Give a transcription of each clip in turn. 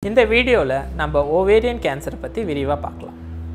இந்த வீடியோவில் நம்ம ஓவேரியன் கேன்சரை பற்றி விரிவாக பார்க்கலாம்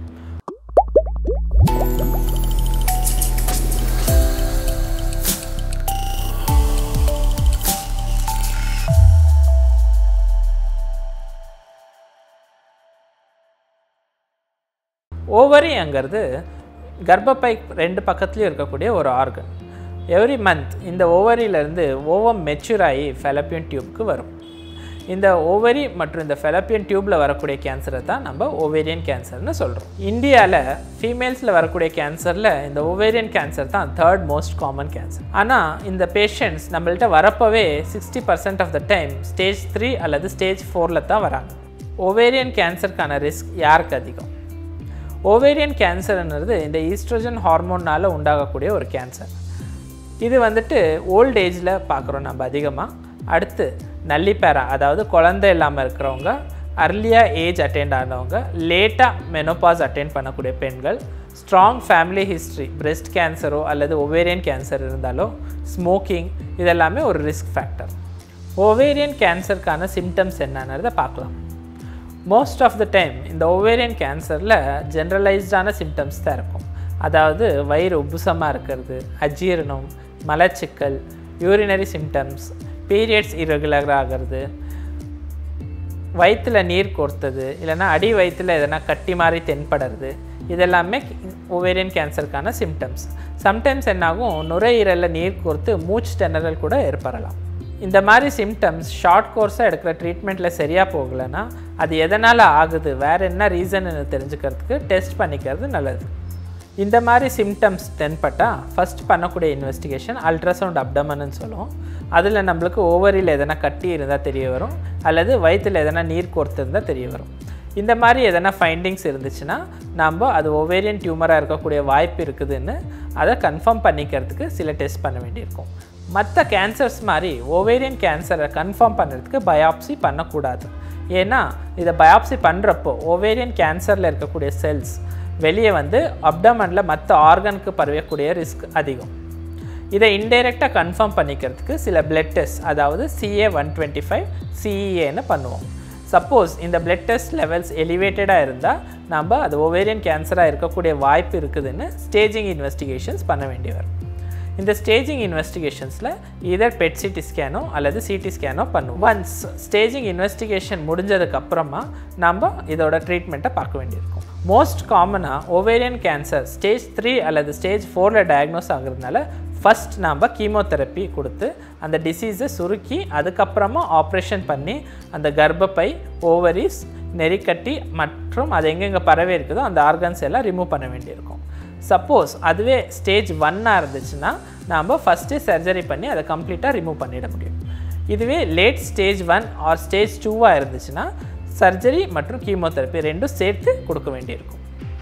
ஓவரிங்கிறது கர்ப்பப்பை ரெண்டு பக்கத்துலேயும் இருக்கக்கூடிய ஒரு ஆர்கன் எவ்ரி மந்த் இந்த ஓவரியிலேருந்து ஓவம் மெச்சூர் ஆகி ஃபெலப்பியன் டியூப்க்கு வரும் இந்த ஓவரி மற்றும் இந்த ஃபெலப்பியன் டியூப்பில் வரக்கூடிய கேன்சரை தான் நம்ம ஓவேரியன் கேன்சர்னு சொல்கிறோம் இந்தியாவில் ஃபீமேல்ஸில் வரக்கூடிய கேன்சரில் இந்த ஓவேரியன் கேன்சர் தான் தேர்ட் மோஸ்ட் காமன் கேன்சர் ஆனால் இந்த பேஷண்ட்ஸ் நம்மள்ட்ட வரப்போவே sixty percent of the time stage three அல்லது ஸ்டேஜ் ஃபோரில் தான் வராங்க ஓவேரியன் கேன்சருக்கான ரிஸ்க் யாருக்கு அதிகம் ஓவேரியன் கேன்சர்ன்றது இந்த ஈஸ்ட்ரோஜன் ஹார்மோனால் உண்டாகக்கூடிய ஒரு கேன்சர் இது வந்துட்டு ஓல்ட் ஏஜில் பார்க்குறோம் நம்ம அதிகமாக அடுத்து நல்லிப்பேரா அதாவது குழந்தை இல்லாமல் இருக்கிறவங்க அர்லியாக ஏஜ் அட்டெண்ட் ஆனவங்க லேட்டாக மெனோபாஸ் அட்டெண்ட் பண்ணக்கூடிய பெண்கள் ஸ்ட்ராங் ஃபேமிலி ஹிஸ்ட்ரி பிரெஸ்ட் கேன்சரோ அல்லது ஒவேரியன் கேன்சர் இருந்தாலோ ஸ்மோக்கிங் இதெல்லாமே ஒரு ரிஸ்க் ஃபேக்டர் ஓவேரியன் கேன்சருக்கான சிம்டம்ஸ் என்னன்றதை பார்க்கலாம் மோஸ்ட் ஆஃப் த டைம் இந்த ஓவேரியன் கேன்சரில் ஜென்ரலைஸ்டான சிம்டம்ஸ் தான் இருக்கும் அதாவது வயிறு உப்புசமாக இருக்கிறது அஜீரணம் மலச்சிக்கல் யூரினரி சிம்டம்ஸ் பீரியட்ஸ் இரெகுலர் ஆகிறது வயிற்றில் நீர் கோர்த்தது இல்லைன்னா அடி வயிற்றில் எதனா கட்டி மாதிரி தென்படுறது இதெல்லாமே ஓவேரியன் கேன்சருக்கான சிம்டம்ஸ் சம்டைம்ஸ் என்னாகும் நுரையீரலில் நீர் கோர்த்து மூச்சு திணறல் கூட ஏற்படலாம் இந்த மாதிரி சிம்டம்ஸ் ஷார்ட் கோர்ஸாக எடுக்கிற ட்ரீட்மெண்ட்டில் சரியாக போகலைன்னா அது எதனால் ஆகுது வேறு என்ன ரீசன் தெரிஞ்சுக்கிறதுக்கு டெஸ்ட் பண்ணிக்கிறது நல்லது இந்த மாதிரி சிம்டம்ஸ் தென்பட்டால் ஃபஸ்ட் பண்ணக்கூடிய இன்வெஸ்டிகேஷன் அல்ட்ராசவுண்ட் அப்டமன்னு சொல்லுவோம் அதில் நம்மளுக்கு ஓவரியில் எதனா கட்டி இருந்தால் தெரிய வரும் அல்லது வயிற்றில் எதனா நீர் கோர்த்துருந்தால் தெரிய வரும் இந்த மாதிரி எதனா ஃபைண்டிங்ஸ் இருந்துச்சுன்னா நம்ம அது ஓவேரியன் டியூமராக இருக்கக்கூடிய வாய்ப்பு இருக்குதுன்னு அதை கன்ஃபார்ம் பண்ணிக்கிறதுக்கு சில டெஸ்ட் பண்ண வேண்டியிருக்கும் மற்ற கேன்சர்ஸ் மாதிரி ஓவேரியன் கேன்சரை கன்ஃபார்ம் பண்ணுறதுக்கு பயாப்சி பண்ணக்கூடாது ஏன்னா இதை பயாப்சி பண்ணுறப்போ ஓவேரியன் கேன்சரில் இருக்கக்கூடிய செல்ஸ் வெளியே வந்து அப்டமனில் மற்ற ஆர்கனுக்கு பரவக்கூடிய ரிஸ்க் அதிகம் இதை இன்டைரக்டாக கன்ஃபார்ம் பண்ணிக்கிறதுக்கு சில பிளட் டெஸ்ட் அதாவது சிஏ ஒன் டுவெண்ட்டி ஃபைவ் சிஇஏன்னு பண்ணுவோம் சப்போஸ் இந்த பிளட் டெஸ்ட் லெவல்ஸ் எலிவேட்டடாக இருந்தால் நம்ம அது ஓவேரியன் கேன்சராக இருக்கக்கூடிய வாய்ப்பு இருக்குதுன்னு ஸ்டேஜிங் இன்வெஸ்டிகேஷன்ஸ் பண்ண வேண்டி வரும் இந்த ஸ்டேஜிங் இன்வெஸ்டிகேஷன்ஸில் இதர் பெட் சிடி ஸ்கேனோ அல்லது சிடி ஸ்கேனோ பண்ணுவோம் ஒன்ஸ் ஸ்டேஜிங் இன்வெஸ்டிகேஷன் முடிஞ்சதுக்கப்புறமா நம்ம இதோட ட்ரீட்மெண்ட்டை பார்க்க வேண்டியிருக்கும் மோஸ்ட் காமனாக ஓவேரியன் கேன்சர் ஸ்டேஜ் த்ரீ அல்லது ஸ்டேஜ் ஃபோரில் டயக்னோஸ் ஆகுறதுனால ஃபஸ்ட் நாம் கீமோதெரப்பி கொடுத்து அந்த டிசீஸை சுருக்கி அதுக்கப்புறமா ஆப்ரேஷன் பண்ணி அந்த கர்ப்பப்பை ஓவரிஸ் நெறிக்கட்டி மற்றும் அது எங்கெங்கே பரவே இருக்குதோ அந்த ஆர்கன்ஸ் எல்லாம் ரிமூவ் பண்ண வேண்டியிருக்கும் சப்போஸ் அதுவே ஸ்டேஜ் ஒன்னாக இருந்துச்சுன்னா நாம் ஃபஸ்ட்டு சர்ஜரி பண்ணி அதை கம்ப்ளீட்டாக ரிமூவ் பண்ணிட முடியும் இதுவே late stage one or stage டூவாக இருந்துச்சுன்னா சர்ஜரி மற்றும் கீமோதெரப்பி ரெண்டும் சேர்த்து கொடுக்க வேண்டியிருக்கும்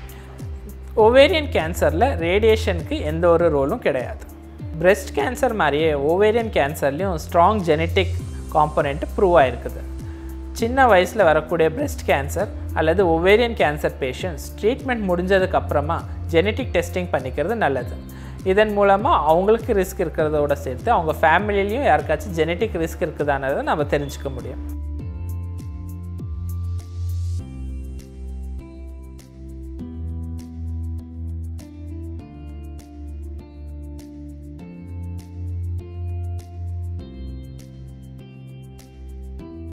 ஓவேரியன் கேன்சரில் ரேடியேஷனுக்கு எந்த ஒரு ரோலும் கிடையாது பிரெஸ்ட் கேன்சர் மாதிரியே ஓவேரியன் கேன்சர்லேயும் ஸ்ட்ராங் ஜெனட்டிக் காம்பனண்ட் ப்ரூவ் ஆகிருக்குது சின்ன வயசில் வரக்கூடிய பிரெஸ்ட் கேன்சர் அல்லது ஒவேரியன் கேன்சர் பேஷண்ட்ஸ் ட்ரீட்மெண்ட் முடிஞ்சதுக்கப்புறமா ஜெனட்டிக் டெஸ்டிங் பண்ணிக்கிறது நல்லது இதன் மூலமாக அவங்களுக்கு ரிஸ்க் இருக்கிறதோட சேர்த்து அவங்க ஃபேமிலிலையும் யாருக்காச்சும் ஜெனட்டிக் ரிஸ்க் இருக்குதானதை நம்ம தெரிஞ்சுக்க முடியும்